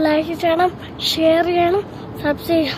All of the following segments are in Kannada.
ലൈക്ക് ചെയ്യണം ഷെയർ ചെയ്യണം സബ്സ്ക്രൈബ് ചെയ്യണം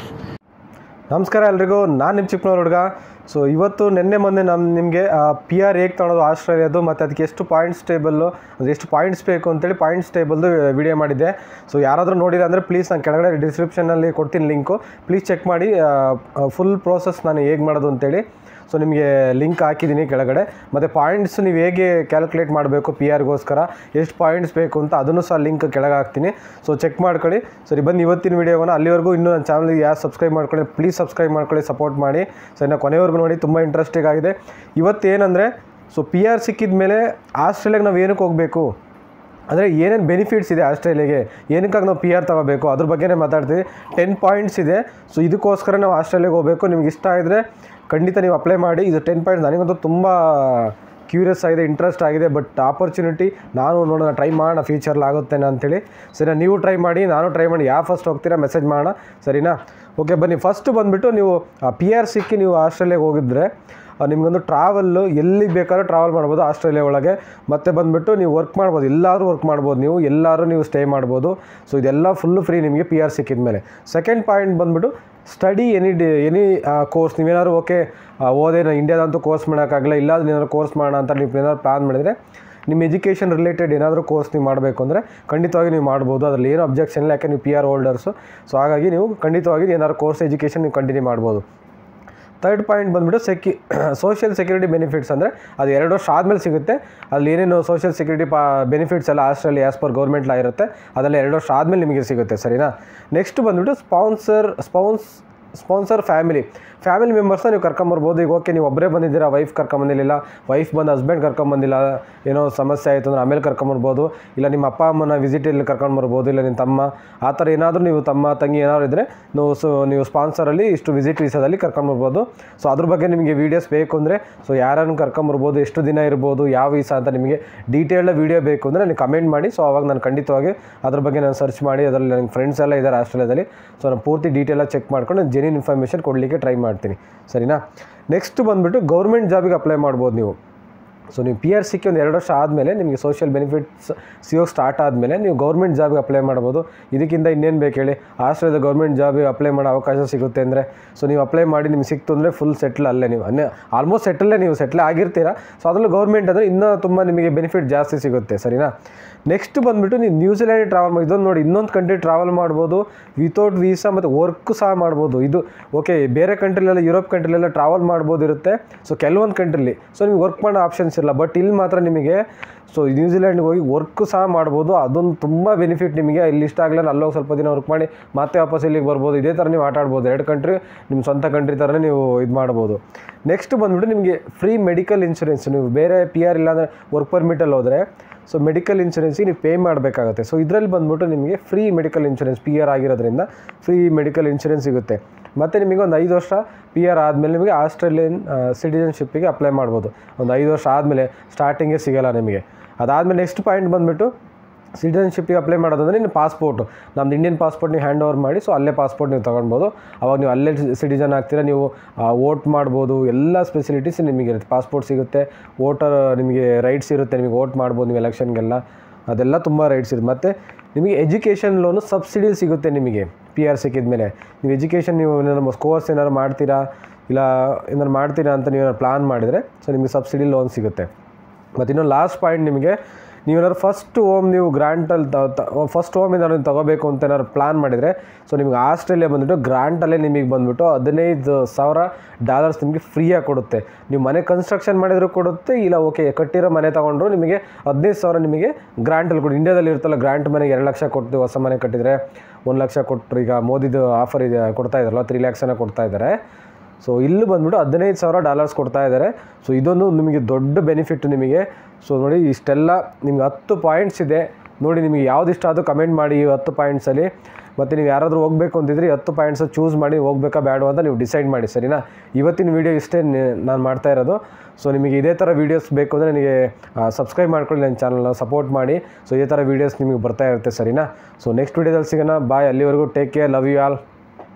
ನಮಸ್ಕಾರ ಎಲ್ರಿಗೂ ನಾನು ನಿಮ್ಮ ಚಿಕ್ಕನವ್ರ ಹುಡುಗ ಸೊ ಇವತ್ತು ನಿನ್ನೆ ಮೊನ್ನೆ ನಮ್ಮ ನಿಮಗೆ ಪಿ ಆರ್ ಹೇಗೆ ತೊಗೊಳೋದು ಆಸ್ಟ್ರೇಲಿಯಾದು ಮತ್ತು ಅದಕ್ಕೆ ಎಷ್ಟು ಪಾಯಿಂಟ್ಸ್ ಟೇಬಲ್ಲು ಅಂದರೆ ಎಷ್ಟು ಪಾಯಿಂಟ್ಸ್ ಬೇಕು ಅಂತೇಳಿ ಪಾಯಿಂಟ್ಸ್ ಟೇಬಲ್ದು ವಿಡಿಯೋ ಮಾಡಿದ್ದೆ ಸೊ ಯಾರಾದರೂ ನೋಡಿಲ್ಲ ಅಂದರೆ ಪ್ಲೀಸ್ ನಾನು ಕೆಳಗಡೆ ಡಿಸ್ಕ್ರಿಪ್ಷನಲ್ಲಿ ಕೊಡ್ತೀನಿ ಲಿಂಕು ಪ್ಲೀಸ್ ಚೆಕ್ ಮಾಡಿ ಫುಲ್ ಪ್ರೋಸೆಸ್ ನಾನು ಹೇಗೆ ಮಾಡೋದು ಅಂತೇಳಿ ಸೊ ನಿಮಗೆ ಲಿಂಕ್ ಹಾಕಿದ್ದೀನಿ ಕೆಳಗಡೆ ಮತ್ತು ಪಾಯಿಂಟ್ಸ್ ನೀವು ಹೇಗೆ ಕ್ಯಾಲ್ಕುಲೇಟ್ ಮಾಡಬೇಕು ಪಿ ಆರ್ಗೋಸ್ಕರ ಎಷ್ಟು ಪಾಯಿಂಟ್ಸ್ ಬೇಕು ಅಂತ ಅದನ್ನು ಸಹ ಲಿಂಕ್ ಕೆಳಗೆ ಹಾಕ್ತೀನಿ ಸೊ ಚೆಕ್ ಮಾಡ್ಕೊಳ್ಳಿ ಸರಿ ಬನ್ನಿ ಇವತ್ತಿನ ವೀಡಿಯೋವನ್ನು ಅಲ್ಲಿವರೆಗೂ ಇನ್ನೂ ನನ್ನ ಚಾನಲ್ಗೆ ಯಾರು ಸಬ್ಸ್ಕ್ರೈಬ್ ಮಾಡ್ಕೊಳ್ಳಿ ಪ್ಲೀಸ್ ಸಬ್ಸ್ಕ್ರೈಬ್ ಮಾಡ್ಕೊಳ್ಳಿ ಸಪೋರ್ಟ್ ಮಾಡಿ ಸೊ ಇನ್ನು ಕೊನೆವರೆಗೂ ನೋಡಿ ತುಂಬ ಇಂಟ್ರೆಸ್ಟಿಂಗ್ ಆಗಿದೆ ಇವತ್ತೇನೆಂದರೆ ಸೊ ಪಿ ಆರ್ ಸಿಕ್ಕಿದ ಮೇಲೆ ಆಸ್ಟ್ರೇಲಿಯಾಗೆ ನಾವು ಏನಕ್ಕೆ ಹೋಗಬೇಕು ಅಂದರೆ ಏನೇನು ಬೆನಿಫಿಟ್ಸ್ ಇದೆ ಆಸ್ಟ್ರೇಲಿಯಾಗೆ ಏನಕ್ಕಾಗಿ ನಾವು ಪಿ ಆರ್ ತಗೋಬೇಕು ಅದ್ರ ಬಗ್ಗೆನೇ ಮಾತಾಡ್ತೀವಿ ಟೆನ್ ಪಾಯಿಂಟ್ಸ್ ಇದೆ ಸೊ ಇದಕ್ಕೋಸ್ಕರ ನಾವು ಆಸ್ಟ್ರೇಲಿಯಾಗೆ ಹೋಗಬೇಕು ನಿಮ್ಗೆ ಇಷ್ಟ ಆಗಿದ್ರೆ ಖಂಡಿತ ನೀವು ಅಪ್ಲೈ ಮಾಡಿ ಇದು ಟೆನ್ ಪಾಯಿಂಟ್ಸ್ ನನಗಂತೂ ತುಂಬ ಕ್ಯೂರಿಯಸ್ ಆಗಿದೆ ಇಂಟ್ರೆಸ್ಟ್ ಆಗಿದೆ ಬಟ್ ಆಪರ್ಚುನಿಟಿ ನಾನು ನೋಡೋಣ ಟ್ರೈ ಮಾಡೋಣ ಫ್ಯೂಚರ್ಲಿ ಆಗುತ್ತೇನೆ ಅಂಥೇಳಿ ಸರಿನಾ ನೀವು ಟ್ರೈ ಮಾಡಿ ನಾನು ಟ್ರೈ ಮಾಡಿ ಯಾವ ಫಸ್ಟ್ ಹೋಗ್ತೀರಾ ಮೆಸೇಜ್ ಮಾಡೋಣ ಸರಿನಾ ಓಕೆ ಬನ್ನಿ ಫಸ್ಟ್ ಬಂದುಬಿಟ್ಟು ನೀವು ಪಿ ಆರ್ ಸಿಕ್ಕಿ ನೀವು ಆಸ್ಟ್ರೇಲಿಯಾಗೆ ಹೋಗಿದ್ರೆ ಆ, ನಿಮ್ಗೊಂದು ಟ್ರಾವೆಲ್ಲು ಎಲ್ಲಿ ಬೇಕಾದ್ರೂ ಟ್ರಾವೆಲ್ ಮಾಡ್ಬೋದು ಆಸ್ಟ್ರೇಲಿಯಾ ಒಳಗೆ ಮತ್ತೆ ಬಂದುಬಿಟ್ಟು ನೀವು ವರ್ಕ್ ಮಾಡ್ಬೋದು ಎಲ್ಲರೂ ವರ್ಕ್ ಮಾಡ್ಬೋದು ನೀವು ಎಲ್ಲರೂ ನೀವು ಸ್ಟೇ ಮಾಡ್ಬೋದು ಸೊ ಇದೆಲ್ಲ ಫುಲ್ಲು ಫ್ರೀ ನಿಮಗೆ ಪಿ ಆರ್ ಸಿಕ್ಕಿದ ಮೇಲೆ ಸೆಕೆಂಡ್ ಪಾಯಿಂಟ್ ಬಂದುಬಿಟ್ಟು study any D any course ನೀವೇನಾದ್ರು ಓಕೆ ಓದೇ ನಾನು ಇಂಡಿಯಾದಂತೂ ಕೋರ್ಸ್ ಮಾಡೋಕ್ಕಾಗಲ್ಲ ಇಲ್ಲ ಏನಾದ್ರು ಕೋರ್ಸ್ ಮಾಡೋಣ ಅಂತ ನೀವು ಏನಾದ್ರು ಪ್ಲಾನ್ ಮಾಡಿದರೆ ನಿಮ್ಮ ಎಜುಕೇಷನ್ ರಿಲೇಟೆಡ್ ಏನಾದರೂ ಕೋರ್ಸ್ ನೀವು ಮಾಡಬೇಕು ಅಂದರೆ ಖಂಡಿತವಾಗಿ ನೀವು ಮಾಡ್ಬೋದು ಅದರಲ್ಲಿ ಏನು ಅಬ್ಜೆಕ್ಷನ್ ಇಲ್ಲ ಯಾಕೆ ನೀವು ಪಿ ಆರ್ ಹೋಲ್ಡರ್ಸು ಸೊ ಹಾಗಾಗಿ ನೀವು ಖಂಡಿತವಾಗಿ ಏನಾದ್ರು ಕೋರ್ಸ್ ಎಜುಕೇಷನ್ ನೀವು ಕಂಟಿನ್ಯೂ ಮಾಡ್ಬೋದು ತರ್ಡ್ ಪಾಯಿಂಟ್ ಬಂದುಬಿಟ್ಟು ಸೆಕ್ಯು ಸೋಷಿಯಲ್ ಸೆಕ್ಯೂರಿಟಿ ಬೆನಿಫಿಟ್ಸ್ ಅಂದರೆ ಅದು ಎರಡು ವರ್ಷ ಆದಮೇಲೆ ಸಿಗುತ್ತೆ ಅಲ್ಲಿ ಏನೇನು ಸೋಷಿಯಲ್ ಸೆಕ್ಯೂರಿಟಿ ಪಾ ಬೆನಿಫಿಟ್ಸ್ ಎಲ್ಲ Australia as per government law ಇರುತ್ತೆ ಅದೆಲ್ಲ ಎರಡು ವರ್ಷ ಆದಮೇಲೆ ನಿಮಗೆ ಸಿಗುತ್ತೆ ಸರಿನಾ ನೆಕ್ಸ್ಟ್ ಬಂದುಬಿಟ್ಟು ಸ್ಪಾನ್ಸರ್ ಸ್ಪಾನ್ಸ್ ಸ್ಪಾನ್ಸರ್ ಫ್ಯಾಮಿಲಿ ಫ್ಯಾಮಿಲಿ ಮೆಂಬರ್ಸ್ನ ನೀವು ಕರ್ಕೊಂಬರ್ಬೋದು ಈಗ ಓಕೆ ನೀವು ಒಬ್ಬರೇ ಬಂದಿದ್ದೀರಾ ವೈಫ್ ಕರ್ಕೊಂಬಂದಿಲ್ಲ ವೈಫ್ ಬಂದು ಹಸ್ಬೆಂಡ್ ಕರ್ಕೊಂಬಂದಿಲ್ಲ ಏನೋ ಸಮಸ್ಯೆ ಆಯಿತು ಅಂದ್ರೆ ಆಮೇಲೆ ಕರ್ಕೊಂಬರ್ಬೋದು ಇಲ್ಲ ನಿಮ್ಮ ಅಪ್ಪ ಅಮ್ಮನ ವಿಸಿಟಲ್ಲಿ ಕರ್ಕೊಂಬರ್ಬೋದು ಇಲ್ಲ ನಿಮ್ಮ ತಮ್ಮ ಆ ಥರ ಏನಾದರೂ ನೀವು ತಮ್ಮ ತಂಗಿ ಏನಾದ್ರು ಇದ್ದರೆ ನೀವು ಸೊ ನೀವು ಸ್ಪಾನ್ಸರಲ್ಲಿ ಇಷ್ಟು ವಿಸಿಟ್ ವೀಸಾದಲ್ಲಿ ಕರ್ಕೊಂಬರ್ಬೋದು ಸೊ ಅದ್ರ ಬಗ್ಗೆ ನಿಮಗೆ ವೀಡಿಯೋಸ್ ಬೇಕು ಅಂದರೆ ಸೊ ಯಾರನ್ನು ಕರ್ಕೊಂಬರ್ಬೋದು ಎಷ್ಟು ದಿನ ಇರ್ಬೋದು ಯಾವ ವೀಸಾ ಅಂತ ನಿಮಗೆ ಡೀಟೇಲ್ಡ್ ವೀಡಿಯೋ ಬೇಕು ಅಂದರೆ ನೀವು ಕಮೆಂಟ್ ಮಾಡಿ ಸೊ ಅವಾಗ ನಾನು ಖಂಡಿತವಾಗಿ ಅದ್ರ ಬಗ್ಗೆ ನಾನು ಸರ್ಚ್ ಮಾಡಿ ಅದರಲ್ಲಿ ನನ್ನ ಫ್ರೆಂಡ್ಸ್ ಎಲ್ಲ ಇದ್ದಾರೆ ಆಸ್ಟ್ರೇಲಿಯಾದಲ್ಲಿ ಸೊ ನಾನು ಪೂರ್ತಿ ಡೀಟೇಲಾಗಿ ಚೆಕ್ ಮಾಡ್ಕೊಂಡು ಜೆನ್ಯೂನ್ ಇನ್ಫಾರ್ಮೇಷನ್ ಕೊಡಲಿಕ್ಕೆ ಟ್ರೈ ಮಾಡ್ತೀನಿ ಸರಿನಾ ನೆಕ್ಸ್ಟ್ ಬಂದುಬಿಟ್ಟು ಗೌರ್ಮೆಂಟ್ ಜಾಬಿಗೆ ಅಪ್ಲೈ ಮಾಡ್ಬೋದು ನೀವು ಸೊ ನೀವು ಪಿ ಆರ್ ಸಿಕ್ಕಿ ಒಂದು ಎರಡು ವರ್ಷ ಆದಮೇಲೆ ನಿಮಗೆ ಸೋಷಿಯಲ್ ಬೆನಿಫಿಟ್ಸ್ ಸಿಗೋಕ್ಕೆ ಸ್ಟಾರ್ಟ್ ಆದಮೇಲೆ ನೀವು ಗೌರ್ಮೆಂಟ್ ಜಾಬ್ಗೆ ಅಪ್ಲೈ ಮಾಡ್ಬೋದು ಇದಕ್ಕಿಂತ ಇನ್ನೇನು ಬೇಕು ಹೇಳಿ ಆಸ್ಟ್ರೇಲಿಯಾದ ಗೌರ್ಮೆಂಟ್ ಜಾಬಿಗೆ ಅಪ್ಲೈ ಮಾಡೋ ಅವಕಾಶ ಸಿಗುತ್ತೆ ಅಂದರೆ ಸೊ ನೀವು ಅಪ್ಲೈ ಮಾಡಿ ನಿಮ್ಗೆ ಸಿಕ್ತು ಅಂದರೆ ಫುಲ್ ಸೆಟ್ಲ್ ಅಲ್ಲೇ ನೀವು ಅನ್ನೇ ಆಲ್ಮೋಸ್ಟ್ ಸೆಟ್ಲೇ ನೀವು ಸೆಟ್ಲ್ ಆಗಿರ್ತೀರಾ ಸೊ ಅದರಲ್ಲೂ ಗೌರ್ಮೆಂಟ್ ಅಂದರೆ ಇನ್ನೂ ತುಂಬ ನಿಮಗೆ ಬೆನಿಫಿಟ್ ಜಾಸ್ತಿ ಸಿಗುತ್ತೆ ಸರಿನಾ ನೆಕ್ಸ್ಟ್ ಬಂದುಬಿಟ್ಟು ನೀವು ನ್ಯೂಜಿಲ್ಯಾಂಡ್ ಟ್ರಾವೆಲ್ ಮಾಡಿ ಇದೊಂದು ನೋಡಿ ಇನ್ನೊಂದು ಕಂಟ್ರಿ ಟ್ರಾವೆಲ್ ಮಾಡ್ಬೋದು ವಿತೌಟ್ ವೀಸಾ ಮತ್ತು ವರ್ಕ್ ಸಹ ಮಾಡ್ಬೋದು ಇದು ಓಕೆ ಬೇರೆ ಕಂಟ್ರಿಲೆಲ್ಲ ಯುರೋಪ್ ಕಂಟ್ರಿಲೆಲ್ಲ ಟ್ರಾವೆಲ್ ಮಾಡ್ಬೋದು ಇರುತ್ತೆ ಸೊ ಕೆಲವೊಂದು ಕಂಟ್ರಿಲಿ ಸೊ ನಿಮ್ಗೆ ವರ್ಕ್ ಮಾಡೋ ಆಪ್ಷನ್ಸ್ ಇಲ್ಲ ಬಟ್ ಇಲ್ಲಿ ಮಾತ್ರ ನಿಮಗೆ ಸೊ ನ್ಯೂಜಿಲ್ಯಾಂಡ್ಗೆ ಹೋಗಿ ವರ್ಕ್ ಸಹ ಮಾಡ್ಬೋದು ಅದೊಂದು ತುಂಬ ಬೆನಿಫಿಟ್ ನಿಮಗೆ ಇಲ್ಲಿ ಇಷ್ಟ ಆಗಲ್ಲ ಅಲ್ಲೋಗಿ ಸ್ವಲ್ಪ ದಿನ ವರ್ಕ್ ಮಾಡಿ ಮತ್ತೆ ವಾಪಸ್ ಇಲ್ಲಿಗೆ ಬರ್ಬೋದು ಇದೇ ಥರ ನೀವು ಆಟ ಆಡ್ಬೋದು ಎರಡು ಕಂಟ್ರಿ ನಿಮ್ಮ ಸ್ವಂತ ಕಂಟ್ರಿ ಥರನೇ ನೀವು ಇದು ಮಾಡ್ಬೋದು ನೆಕ್ಸ್ಟ್ ಬಂದುಬಿಟ್ಟು ನಿಮಗೆ ಫ್ರೀ ಮೆಡಿಕಲ್ ಇನ್ಶೂರೆನ್ಸ್ ನೀವು ಬೇರೆ ಪಿ ಆರ್ ಇಲ್ಲಾಂದರೆ ವರ್ಕ್ ಪರ್ಮಿಟಲ್ಲಿ ಹೋದರೆ ಸೊ ಮೆಡಿಕಲ್ ಇನ್ಶೂರೆನ್ಸಿಗೆ ನೀವು ಪೇ ಮಾಡಬೇಕಾಗುತ್ತೆ ಸೊ ಇದರಲ್ಲಿ ಬಂದುಬಿಟ್ಟು ನಿಮಗೆ free medical insurance P R ಆಗಿರೋದ್ರಿಂದ ಫ್ರೀ ಮೆಡಿಕಲ್ ಇನ್ಶೂರೆನ್ಸ್ ಸಿಗುತ್ತೆ ಮತ್ತು ನಿಮಗೆ ಒಂದು ಐದು ವರ್ಷ ಪಿ ಆರ್ ಆದಮೇಲೆ ನಿಮಗೆ ಆಸ್ಟ್ರೇಲಿಯನ್ ಸಿಟಿಜನ್ಶಿಪ್ಪಿಗೆ ಅಪ್ಲೈ ಮಾಡ್ಬೋದು ಒಂದು ಐದು ವರ್ಷ ಆದಮೇಲೆ ಸ್ಟಾರ್ಟಿಂಗೇ ಸಿಗೋಲ್ಲ ನಿಮಗೆ ಅದಾದಮೇಲೆ ನೆಕ್ಸ್ಟ್ ಪಾಯಿಂಟ್ ಬಂದುಬಿಟ್ಟು ಸಿಟಿಜನ್ಶಿಪ್ಪಿಗೆ ಅಪ್ಲೈ ಮಾಡೋದಂದರೆ ನಿಮ್ಮ ಪಾಸ್ಪೋರ್ಟು ನಮ್ದು ಇಂಡಿಯನ್ ಪಾಸ್ಪೋರ್ಟ್ ನೀವು ಹ್ಯಾಂಡ್ ಓವರ್ ಮಾಡಿ ಸೊ ಅಲ್ಲೇ ಪಾಸ್ಪೋರ್ಟ್ ನೀವು ತೊಗೊಳ್ಬೋದು ಅವಾಗ ನೀವು ಅಲ್ಲೇ ಸಿಟಿಜನ್ ಆಗ್ತೀರಾ ನೀವು ವೋಟ್ ಮಾಡ್ಬೋದು ಎಲ್ಲ ಫೆಸಿಲಿಟೀಸ್ ನಿಮಗೆ ಇರುತ್ತೆ ಪಾಸ್ಪೋರ್ಟ್ ಸಿಗುತ್ತೆ ವೋಟರ್ ನಿಮಗೆ ರೈಟ್ಸ್ ಇರುತ್ತೆ ನಿಮಗೆ ವೋಟ್ ಮಾಡ್ಬೋದು ನೀವು ಎಲೆಕ್ಷನ್ಗೆಲ್ಲ ಅದೆಲ್ಲ ತುಂಬ ರೈಟ್ಸ್ ಇರುತ್ತೆ ಮತ್ತು ನಿಮಗೆ ಎಜುಕೇಷನ್ ಲೋನು ಸಬ್ಸಿಡಿ ಸಿಗುತ್ತೆ ನಿಮಗೆ ಪಿ ಆರ್ ಸಿಕ್ಕಿದ ಮೇಲೆ ನೀವು ಎಜುಕೇಷನ್ ನೀವು ಏನಾದ್ರು ಕೋರ್ಸ್ ಏನಾದ್ರು ಮಾಡ್ತೀರಾ ಇಲ್ಲ ಏನಾದ್ರು ಮಾಡ್ತೀರಾ ಅಂತ ನೀವು ಏನಾದ್ರು ಪ್ಲಾನ್ ಮಾಡಿದರೆ ಸೊ ನಿಮಗೆ ಸಬ್ಸಿಡಿ ಲೋನ್ ಸಿಗುತ್ತೆ ಮತ್ತು ಇನ್ನೊಂದು ಲಾಸ್ಟ್ ಪಾಯಿಂಟ್ ನಿಮಗೆ ನೀವೇನಾದ್ರು ಫಸ್ಟ್ ಹೋಮ್ ನೀವು ಗ್ರಾಂಟಲ್ಲಿ ಫಸ್ಟ್ ಹೋಮ್ ಏನಾದ್ರು ನೀವು ತಗೋಬೇಕು ಅಂತ ಏನಾದ್ರು ಪ್ಲಾನ್ ಮಾಡಿದರೆ ಸೊ ನಿಮಗೆ ಆಸ್ಟ್ರೇಲಿಯಾ ಬಂದುಬಿಟ್ಟು ಗ್ರಾಂಟಲ್ಲೇ ನಿಮಗೆ ಬಂದುಬಿಟ್ಟು ಹದಿನೈದು ಸಾವಿರ ಡಾಲರ್ಸ್ ನಿಮಗೆ ಫ್ರೀಯಾಗಿ ಕೊಡುತ್ತೆ ನೀವು ಮನೆ ಕನ್ಸ್ಟ್ರಕ್ಷನ್ ಮಾಡಿದರೂ ಕೊಡುತ್ತೆ ಇಲ್ಲ ಓಕೆ ಕಟ್ಟಿರೋ ಮನೆ ತೊಗೊಂಡ್ರು ನಿಮಗೆ ಹದಿನೈದು ಸಾವಿರ ನಿಮಗೆ ಗ್ರಾಂಟಲ್ಲಿ ಕೊಡಿ ಇಂಡಿಯಾದಲ್ಲಿ ಇರುತ್ತಲ್ಲ ಗ್ರಾಂಟ್ ಮನೆಗೆ ಎರಡು ಲಕ್ಷ ಕೊಟ್ಟು ಹೊಸ ಮನೆ ಕಟ್ಟಿದರೆ ಒಂದು ಲಕ್ಷ ಕೊಟ್ಟರು ಈಗ ಮೋದಿದು ಆಫರ್ ಇದೆ ಕೊಡ್ತಾ ಇದ್ದಾರಲ್ಲ ತ್ರೀ ಲ್ಯಾಕ್ಸನ್ನು ಕೊಡ್ತಾ ಇದ್ದಾರೆ ಸೊ ಇಲ್ಲಿ ಬಂದ್ಬಿಟ್ಟು ಹದಿನೈದು ಸಾವಿರ ಡಾಲರ್ಸ್ ಕೊಡ್ತಾ ಇದ್ದಾರೆ ಸೊ ಇದೊಂದು ನಿಮಗೆ ದೊಡ್ಡ ಬೆನಿಫಿಟ್ ನಿಮಗೆ ಸೊ ನೋಡಿ ಇಷ್ಟೆಲ್ಲ ನಿಮ್ಗೆ ಹತ್ತು ಪಾಯಿಂಟ್ಸ್ ಇದೆ ನೋಡಿ ನಿಮಗೆ ಯಾವ್ದು ಇಷ್ಟ ಆದರೂ ಕಮೆಂಟ್ ಮಾಡಿ ಈ ಹತ್ತು ಪಾಯಿಂಟ್ಸಲ್ಲಿ ಮತ್ತು ನೀವು ಯಾರಾದರೂ ಹೋಗಬೇಕು ಅಂತಿದ್ರೆ ಈ ಹತ್ತು ಪಾಯಿಂಟ್ಸ್ ಚೂಸ್ ಮಾಡಿ ಹೋಗ್ಬೇಕಾ ಬೇಡ ಅಂತ ನೀವು ಡಿಸೈಡ್ ಮಾಡಿ ಸರಿನಾ ಇವತ್ತಿನ ವೀಡಿಯೋ ಇಷ್ಟೇ ನಾನು ಮಾಡ್ತಾ ಇರೋದು ಸೊ ನಿಮಗೆ ಇದೇ ಥರ ವೀಡಿಯೋಸ್ ಬೇಕು ಅಂದರೆ ನನಗೆ ಸಬ್ಸ್ಕ್ರೈಬ್ ಮಾಡ್ಕೊಳ್ಳಿ ನನ್ನ ಚಾನಲ್ನ ಸಪೋರ್ಟ್ ಮಾಡಿ ಸೊ ಇದೇ ಥರ ವೀಡಿಯೋಸ್ ನಿಮಗೆ ಬರ್ತಾ ಇರುತ್ತೆ ಸರಿನಾ ಸೊ ನೆಕ್ಸ್ಟ್ ವೀಡಿಯೋದಲ್ಲಿ ಸಿಗೋಣ ಬಾಯ್ ಅಲ್ಲಿವರೆಗೂ take care love you all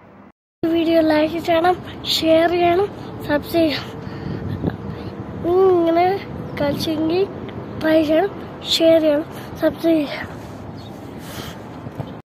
video like ചെയ്യണം ഷെയർ ചെയ്യണം സബ്സ്ക്രൈബ് ചെയ്യണം ഇങ്ങനെ കളിച്ചെങ്കിൽ ട്രൈ ചെയ്യണം ഷെയർ ചെയ്യണം സബ്സ്ക്രൈബ് ചെയ്യണം